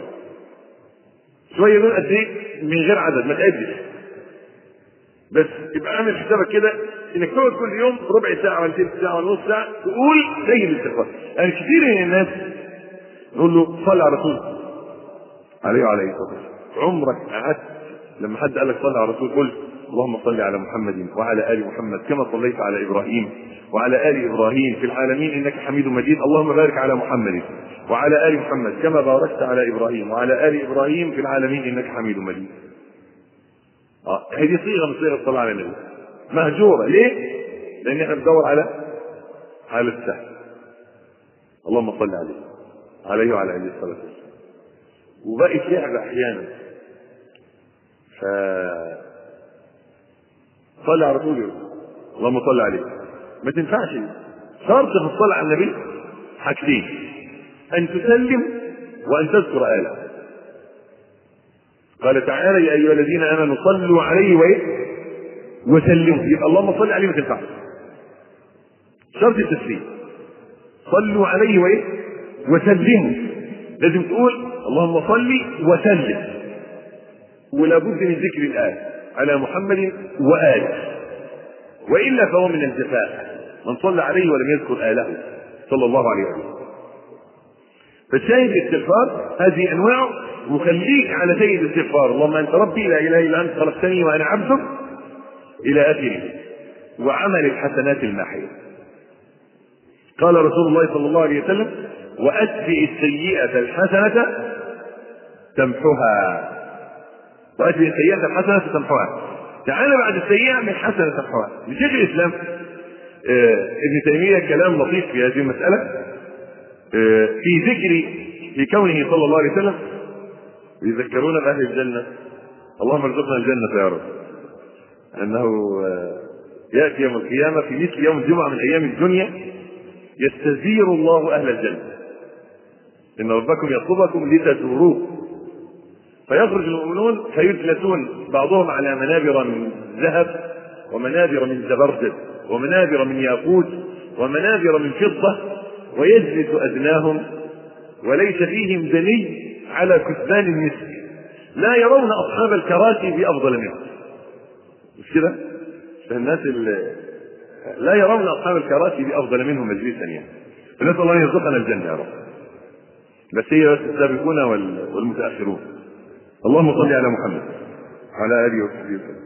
شوية دول قد ايه؟ من غير عدد ما تعدش. بس يبقى اعمل حسابك كده انك تقعد كل يوم ربع ساعة ولا ثلث ساعة ولا نص ساعة تقول سيد الاستغفار. يعني كثير من الناس نقول له صلي على رسول عليه وعليه الصلاة والسلام. عمرك قعدت لما حد قال لك صلي على الرسول قلت اللهم صل على محمد وعلى ال محمد كما صليت على ابراهيم وعلى ال ابراهيم في العالمين انك حميد مجيد اللهم بارك على محمد وعلى ال محمد كما باركت على ابراهيم وعلى ال ابراهيم في العالمين انك حميد مجيد. اه هذه صيغه من صيغ الصلاه على النبي. مهجوره ليه؟ لان احنا بندور على على السهل. اللهم صل عليه عليه وعلى اله الصلاه والسلام. وبقت لعبة أحيانا ف صلي على رسول اللهم صل عليه ما تنفعش شرط في الصلاة على النبي حاجتين أن تسلم وأن تذكر آله قال تعالى يا أيها الذين آمنوا صلوا عليه وإيه وسلموا يبقى اللهم صل عليه ما تنفعش شرط التسليم صلوا عليه وإيه وسلموا لازم تقول اللهم صل وسلم ولا بد من ذكر الآل على محمد وآله وإلا فهو من الجفاء من صلى عليه ولم يذكر آله صلى الله عليه وسلم فالشاهد الاستغفار هذه أنواع وخليك على سيد الاستغفار اللهم أنت ربي لا إله إلا أنت خلقتني وأنا عبدك إلى آخره وعمل الحسنات الماحية قال رسول الله صلى الله عليه وسلم وأتبع السيئة الحسنة تمحها وأتبع السيئة الحسنة تمحها تعال بعد السيئة من حسنة تمحها لشيخ الإسلام آه ابن تيمية كلام لطيف في هذه المسألة آه في ذكر في كونه صلى الله عليه وسلم يذكرون بأهل الجنة اللهم ارزقنا الجنة يا رب أنه آه يأتي يوم القيامة في مثل يوم الجمعة من أيام الدنيا يستزير الله أهل الجنة إن ربكم يطلبكم لتزوروه فيخرج المؤمنون فيجلسون بعضهم على منابر من ذهب ومنابر من زبرجد ومنابر من ياقوت ومنابر من فضة ويجلس أدناهم وليس فيهم دني على كثبان المسك لا يرون أصحاب الكراسي بأفضل منهم مش كده؟ الناس اللي لا يرون أصحاب الكراسي بأفضل منهم مجلسا يعني فنسأل الله أن يرزقنا الجنة يا رب بس هي بس السابقون والمتأخرون اللهم صل على محمد وعلى آله وصحبه وسلم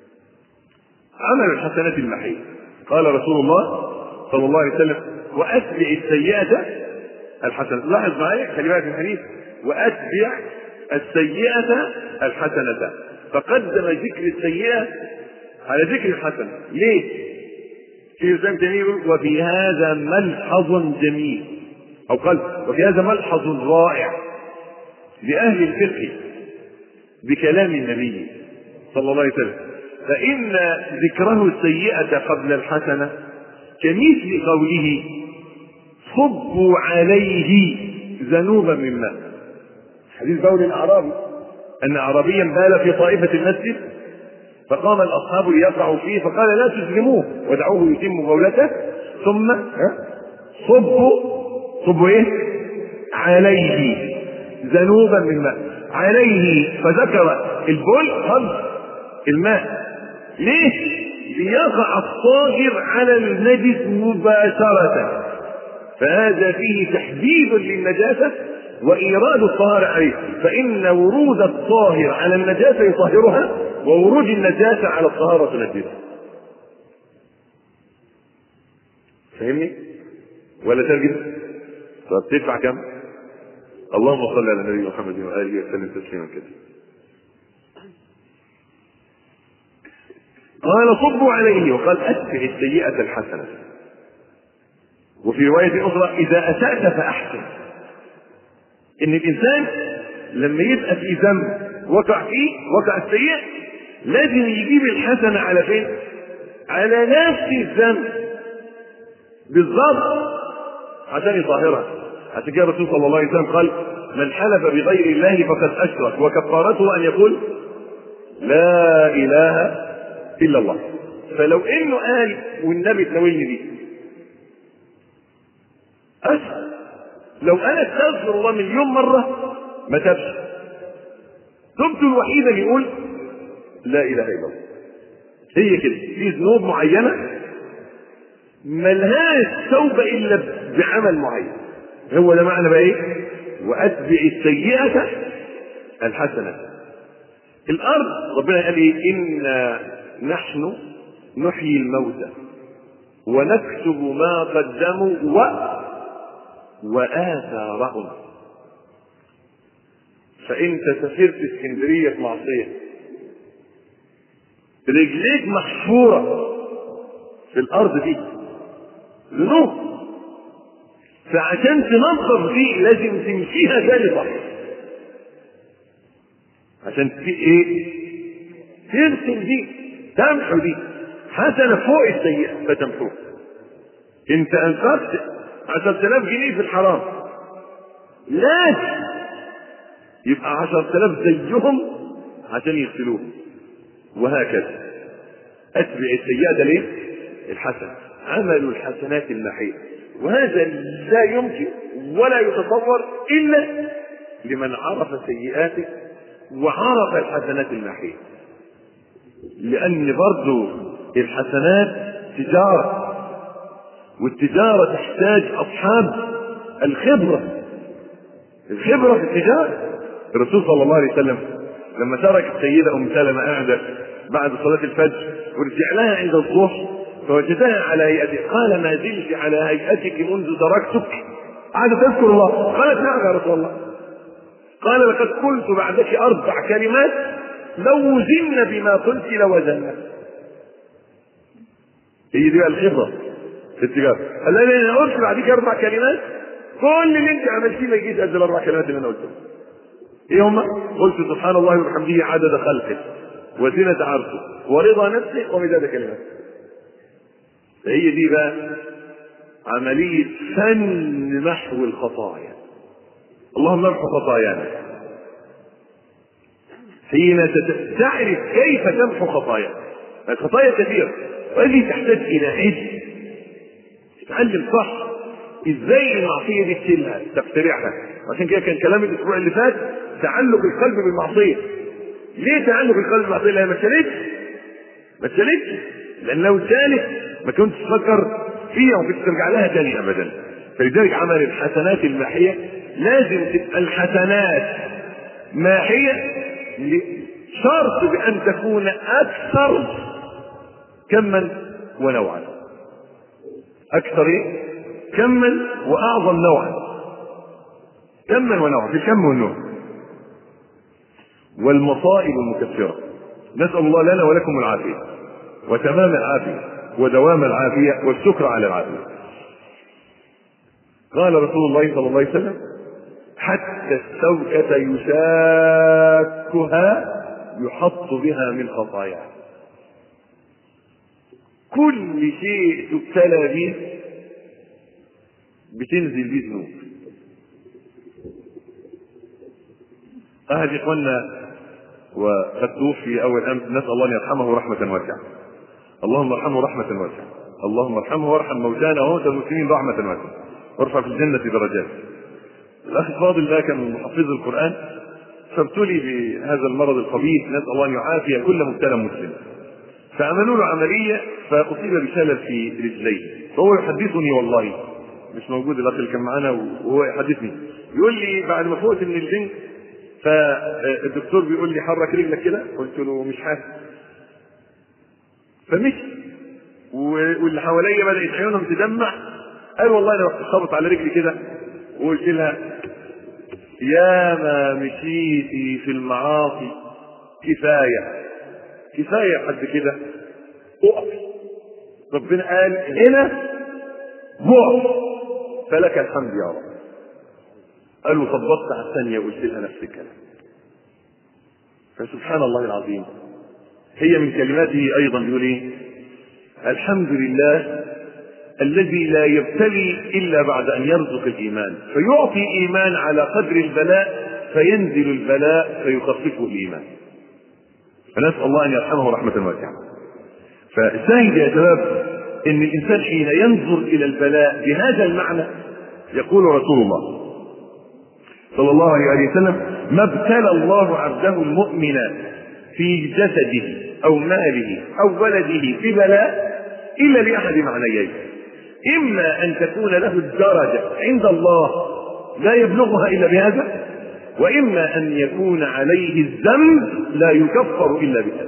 عمل الحسنات المحية قال رسول الله صلى الله عليه وسلم وأتبع السيئة الحسنة لاحظ معايا خلي بالك من الحديث وأتبع السيئة الحسنة فقدم ذكر السيئة على ذكر الحسنة ليه؟ في الإسلام تيمية يقول وفي هذا ملحظ جميل أو قال وفي هذا ملحظ رائع لأهل الفقه بكلام النبي صلى الله عليه وسلم فإن ذكره السيئة قبل الحسنة كمثل قوله صبوا عليه ذنوبا من ماء حديث بول الأعرابي أن أعرابيا بال في طائفة المسجد فقام الأصحاب ليقعوا فيه فقال لا تظلموه ودعوه يتم بولته ثم صبوا صبوا ايه؟ عليه ذنوبا من ماء عليه فذكر البول قبل الماء ليه؟ ليقع الطاهر على النجس مباشرة فهذا فيه تحديد للنجاسة وإيراد الطهارة عليه فإن ورود الطاهر على النجاسة يطهرها وورود النجاسة على الطهارة تنجسها فاهمني؟ ولا ترجم؟ طب تدفع كم؟ اللهم صل على النبي محمد وآله وسلم تسليما كثيرا قال صبوا عليه وقال أتبع السيئة الحسنة وفي رواية أخرى إذا أسأت فأحسن إن الإنسان لما يبقى في ذنب وقع فيه وقع السيئة لازم يجيب الحسنة على فين؟ على نفس الذنب بالضبط عشان يطهرها عشان كده الرسول صلى الله عليه وسلم قال من حلف بغير الله فقد أشرك وكفارته أن يقول لا إله إلا الله فلو إنه قال والنبي تناولني دي أسهل لو أنا استغفر الله مليون مرة ما تبش توبته الوحيدة اللي يقول لا إله إلا الله هي كده في ذنوب معينة ملهاش توبة إلا بعمل معين هو ده معنى بقى إيه؟ وأتبع السيئة الحسنة الأرض ربنا قال إيه؟ إنا نحن نحيي الموتى ونكتب ما قدموا و وآثارهم فأنت سافرت اسكندرية في معصية رجليك محفورة في الأرض دي ذنوب فعشان تنظف دي لازم تمشيها تاني صح عشان في ايه تغسل دي تمحو دي حسنة فوق السيئة فتمحوها انت انفقت 10000 جنيه في الحرام لازم يبقى 10000 زيهم عشان يغسلوهم وهكذا اتبع السيئة ليه؟ الحسنة عمل الحسنات المحية وهذا لا يمكن ولا يتصور الا لمن عرف سيئاته وعرف الحسنات المحية لان برضو الحسنات تجارة والتجارة تحتاج اصحاب الخبرة الخبرة في التجارة الرسول صلى الله عليه وسلم لما ترك السيدة ام سلمة قاعدة بعد صلاة الفجر ورجع لها عند الظهر فوجدها على هيئتك قال ما زلت على هيئتك منذ تركتك قعدت تذكر الله قالت نعم يا رسول الله قال لقد قلت بعدك اربع كلمات لو وزن بما قلت لوزنا هي دي بقى الخبره في التجاره قال لي انا قلت بعدك اربع كلمات كل اللي انت عملتيه ما يجيش قد الاربع كلمات اللي انا قلتهم ايه هم؟ قلت سبحان الله وبحمده عدد خلقه وزنة عرشه ورضا نفسه ومداد كلماته هي دي بقى عملية فن محو الخطايا اللهم امحو خطايانا حين تعرف كيف تمحو خطايا الخطايا كثيرة وهذه تحتاج إلى علم تتعلم صح ازاي المعصية دي تشيلها تخترعها عشان كده كان كلام الاسبوع اللي فات تعلق القلب بالمعصية ليه تعلق القلب بالمعصية لانها ما اتشالتش ما اتشالتش لان لو اتشالت ما كنتش تفكر فيها وما كنتش ترجع لها تاني ابدا فلذلك عمل الحسنات الماحية لازم تبقى الحسنات ماحية شرط بأن تكون أكثر كما ونوعا أكثر إيه؟ كما وأعظم نوعا كما ونوعا في الكم والنوع والمصائب المكثرة نسأل الله لنا ولكم العافية وتمام العافية ودوام العافية والشكر على العافية قال رسول الله صلى الله عليه وسلم حتى الشوكة يشاكها يحط بها من خطاياه كل شيء تبتلى به بتنزل به ذنوب أحد إخواننا وقد توفي أول أمس نسأل الله أن يرحمه رحمة واسعة اللهم ارحمه رحمة واسعة اللهم ارحمه وارحم موتانا وموتى المسلمين رحمة واسعة وارفع في الجنة درجات الأخ الفاضل ده كان محفظ القرآن فابتلي بهذا المرض الخبيث نسأل الله أن يعافي كل مبتلى مسلم فعملوا له عملية فأصيب بشلل في رجليه فهو يحدثني والله مش موجود الأخ اللي كان معانا وهو يحدثني يقول لي بعد ما فوت من البنك فالدكتور بيقول لي حرك رجلك كده قلت له مش حاسس فمشي واللي حواليا بدأت عيونهم تدمع قال والله انا رحت خبط على رجلي كده وقلت لها يا ما مشيتي في المعاصي كفايه كفايه حد كده اقف ربنا قال هنا وقف فلك الحمد يا رب قال وطبقت على الثانيه وقلت لها نفس الكلام فسبحان الله العظيم هي من كلماته ايضا بيقول ايه الحمد لله الذي لا يبتلي الا بعد ان يرزق الايمان فيعطي ايمان على قدر البلاء فينزل البلاء فيخففه الايمان فنسال الله ان يرحمه رحمه واسعه فالشاهد يا شباب ان الانسان حين ينظر الى البلاء بهذا المعنى يقول رسول الله صلى الله عليه وسلم ما ابتلى الله عبده المؤمن في جسده او ماله او ولده ببلاء الا لاحد معنيين اما ان تكون له الدرجه عند الله لا يبلغها الا بهذا واما ان يكون عليه الذنب لا يكفر الا بهذا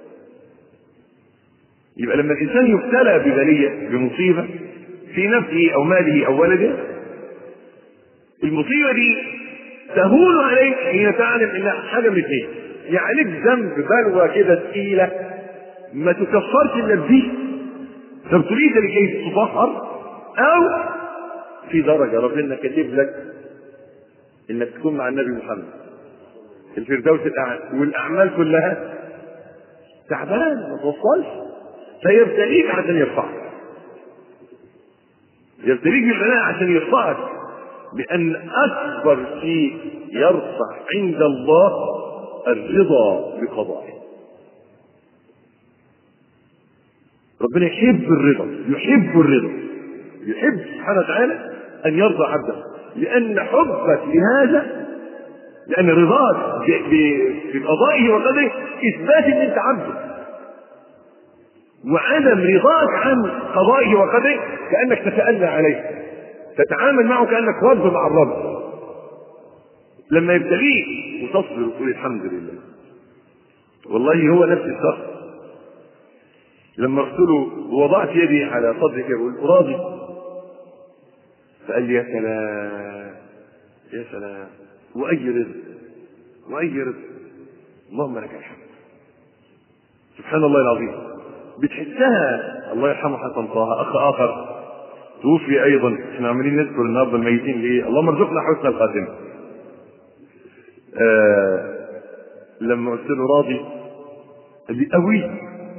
يبقى لما الانسان يبتلى ببليه بمصيبه في نفسه او ماله او ولده المصيبه دي تهون عليك حين تعلم انها حاجه من اثنين يعني عليك ذنب بلوى كده تقيله ما تكفرش الا بدي طب تريد لكي تطهر او في درجه ربنا كاتب لك انك تكون مع النبي محمد الفردوس الاعلى والاعمال كلها تعبان ما توصلش فيبتليك عشان يرفعك يبتليك بالبلاء عشان يرفعك لان اكبر شيء يرفع عند الله الرضا بقضائه ربنا يحب الرضا يحب الرضا يحب سبحانه وتعالى ان يرضى عبده لان حبك لهذا لان رضاك بقضائه وقدره اثبات ان انت عبده وعدم رضاك عن قضائه وقدره كانك تتألى عليه تتعامل معه كانك رب مع الرب لما يبتليك وتصبر وتقول الحمد لله والله هو نفس الشخص لما قلت له وضعت يدي على صدرك يقول راضي فقال لي يا سلام يا سلام واي رزق واي رزق اللهم لك الحمد سبحان الله العظيم بتحسها الله يرحمه حسن طه اخ اخر توفي ايضا احنا عمالين نذكر النهارده الميتين ليه اللهم ارزقنا حسن الخاتمه آه لما قلت له راضي قال لي قوي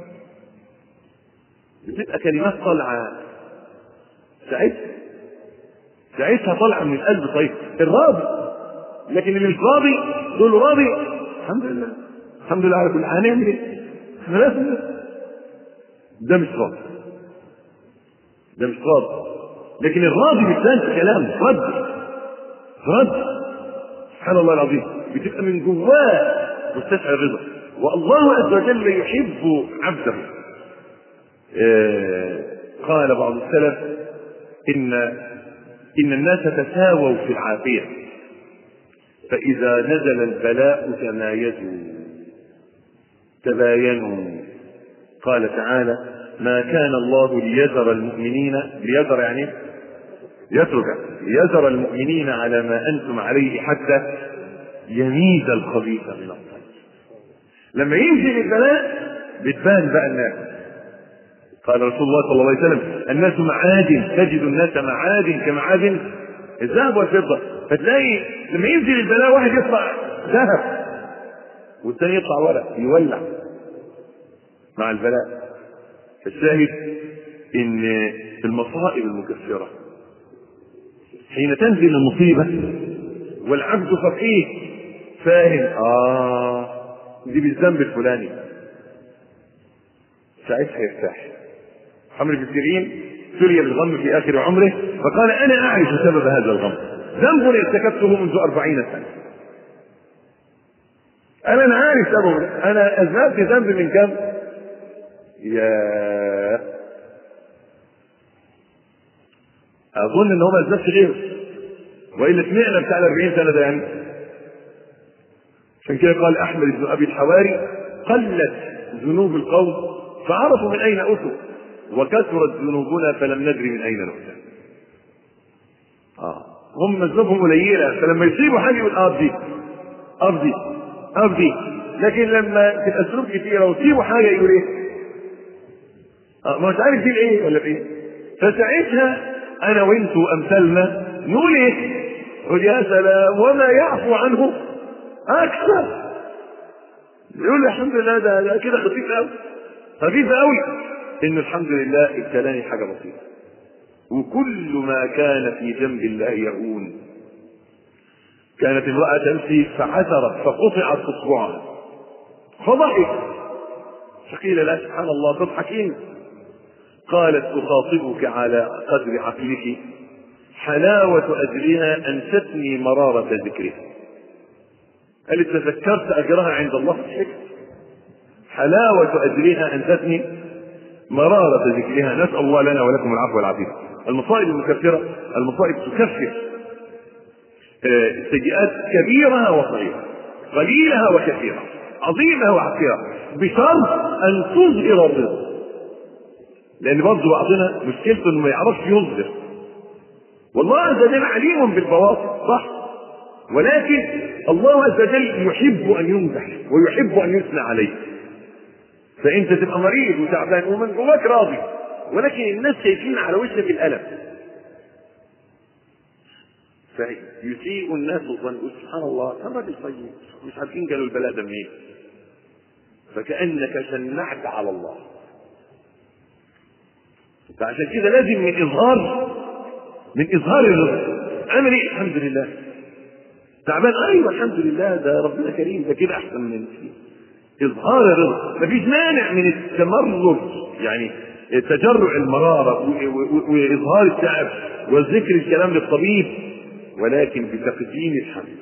بتبقى كلمات طالعه ساعتها ساعتها طالعه من القلب طيب الراضي لكن اللي مش راضي تقول له راضي الحمد لله الحمد لله على كل حال هنعمل ايه؟ احنا لازم ده مش راضي ده مش راضي لكن الراضي بتبان في كلامه رد رد سبحان الله العظيم بتبقى من جواه مستشعر الرضا والله عز وجل يحب عبده آه قال بعض السلف ان ان الناس تساووا في العافيه فاذا نزل البلاء تمايزوا تباينوا قال تعالى ما كان الله ليذر المؤمنين ليذر يعني يترك ليذر المؤمنين على ما انتم عليه حتى يميز الخبيث من الطيب لما ينزل البلاء بتبان بقى الناس قال رسول الله صلى الله عليه وسلم الناس معادن تجد الناس معادن كمعادن الذهب والفضه فتلاقي لما ينزل البلاء واحد يطلع ذهب والثاني يطلع ورق يولع مع البلاء الشاهد ان المصائب المكفره حين تنزل المصيبه والعبد فقيه فاهم اه دي بالذنب الفلاني ساعتها يرتاح عمرو بن سيرين سري بالغم في اخر عمره فقال انا اعرف سبب هذا الغم ذنب ارتكبته منذ أربعين سنه انا انا عارف سببه انا اذنبت ذنب من كم يا اظن ان هو ما اذنبش غيره والا سمعنا بتاع ال 40 سنه ده يعني عشان كده قال احمد بن ابي الحواري قلت ذنوب القوم فعرفوا من اين اتوا وكثرت ذنوبنا فلم ندري من اين نؤتى اه هم ذنوبهم قليله فلما يصيبوا حاجه يقول ارضي ارضي ارضي لكن لما تبقى الذنوب كثيره ويصيبوا حاجه يقول ايه؟ اه ما مش عارف دي ايه ولا في ايه فساعتها انا وانتوا امثالنا نقول ايه؟ قل يا سلام وما يعفو عنه اكثر يقول الحمد لله ده, ده كده خفيف قوي خفيف قوي ان الحمد لله ابتلاني حاجه بسيطه وكل ما كان في جنب الله يهون كانت امرأة تمشي فعثرت فقطعت اصبعها فضحك فقيل لها سبحان الله تضحكين قالت أخاطبك على قدر عقلك حلاوة أجرها أنستني مرارة ذكرها قالت تذكرت أجرها عند الله ضحكت حلاوة أجرها أنستني مرارة ذكرها نسأل الله لنا ولكم العفو والعافية المصائب المكفرة المصائب تكفر سيئات كبيرها وصغيرة قليلها وكثيرة عظيمة وعسيرة بشرط أن تظهر الرزق لأن برضه بعضنا مشكلته إنه ما يعرفش يظهر والله عز وجل عليم بالبواطن صح ولكن الله عز وجل يحب أن يمدح ويحب أن يثنى عليه فأنت تبقى مريض وتعبان ومن جواك راضي ولكن الناس شايفين على وشك الألم فيسيء الناس الظن يقول سبحان الله كان راجل طيب مش عارفين قالوا البلاء ده منين فكأنك شنعت على الله فعشان كده لازم من إظهار من إظهار الرضا عامل إيه الحمد لله تعبان أيوة الحمد لله ده ربنا كريم ده كده أحسن من إظهار الرضا مفيش مانع من التمرد يعني تجرع المرارة وإظهار التعب وذكر الكلام للطبيب ولكن بتقديم الحمد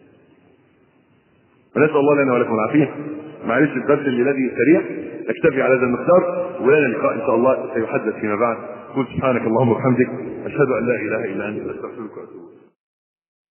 ونسأل الله لنا ولكم العافية معلش الدرس الذي سريع نكتفي على هذا المقدار ولنا لقاء ان شاء الله سيحدث فيما بعد قل سبحانك اللهم وبحمدك اشهد ان لا اله الا انت استغفرك واتوب